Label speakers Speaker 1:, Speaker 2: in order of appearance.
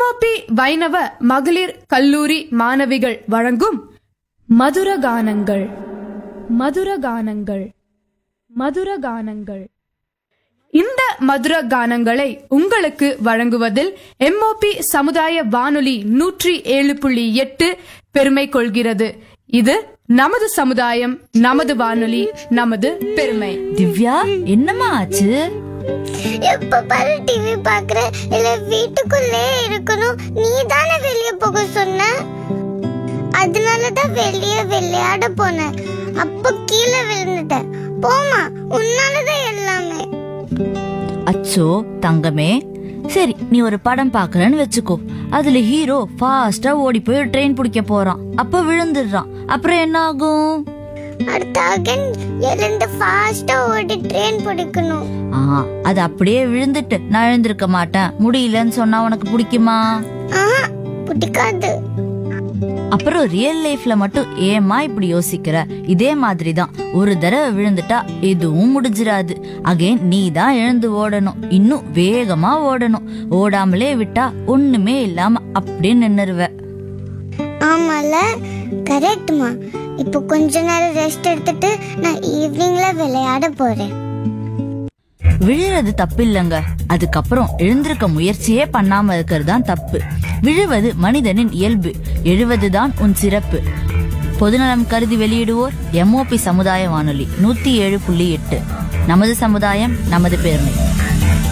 Speaker 1: MOP வைணவ மகளிர் கல்லூரி மாணவிகள் வழங்கும் மதுரகானங்கள் மதுரகானங்கள் மதுரகானங்கள் இந்த மதுர கானங்களை உங்களுக்கு வழங்குவதில் எம்ஓபி சமுதாய வானொலி நூற்றி ஏழு புள்ளி எட்டு பெருமை கொள்கிறது இது நமது சமுதாயம் நமது வானொலி நமது பெருமை
Speaker 2: திவ்யா என்னம்மா ஆச்சு
Speaker 3: எப்ப பாரு டிவி பாக்குற இல்ல வீட்டுக்குள்ளே இருக்கணும் நீ தானே வெளிய போக சொன்ன அதனாலதான் வெளிய விளையாட போனேன் அப்ப கீழே விழுந்துட்டேன் போமா உன்னாலதான் எல்லாமே
Speaker 2: அச்சோ தங்கமே சரி நீ ஒரு படம் பாக்குறன்னு வச்சுக்கோ அதுல ஹீரோ ஃபாஸ்டா ஓடி போய் ட்ரெயின் பிடிக்க போறான் அப்ப விழுந்துடுறான் அப்புறம் என்ன ஆகும்
Speaker 3: அடுத்த அகன் எழுந்து ஃபாஸ்டா ஓடி ட்ரெயின் பிடிக்கணும்
Speaker 2: ஆ அது அப்படியே விழுந்துட்டு நான் எழுந்திருக்க மாட்டேன் முடியலன்னு சொன்னா உனக்கு பிடிக்குமா
Speaker 3: ஆஹா பிடிக்காது
Speaker 2: அப்புறம் ரியல் லைஃப்ல மட்டும் ஏமா இப்படி யோசிக்கிற இதே மாதிரி தான் ஒரு தடவை விழுந்துட்டா எதுவும் முடிஞ்சிராது அகைன் நீ தான் எழுந்து ஓடணும் இன்னும் வேகமா ஓடணும் ஓடாமலே விட்டா ஒண்ணுமே இல்லாம அப்படியே நின்னுருவ
Speaker 3: ஆமால கரெக்ட்மா இப்போ கொஞ்ச நேரம் ரெஸ்ட் எடுத்துட்டு நான் ஈவினிங்ல விளையாட போறேன்
Speaker 2: விழுறது தப்பு இல்லைங்க அதுக்கப்புறம் எழுந்திருக்க முயற்சியே பண்ணாம இருக்கிறது தான் தப்பு விழுவது மனிதனின் இயல்பு எழுவதுதான் உன் சிறப்பு பொதுநலம் கருதி வெளியிடுவோர் எம்ஓபி சமுதாய வானொலி நூத்தி ஏழு புள்ளி எட்டு நமது சமுதாயம் நமது பெருமை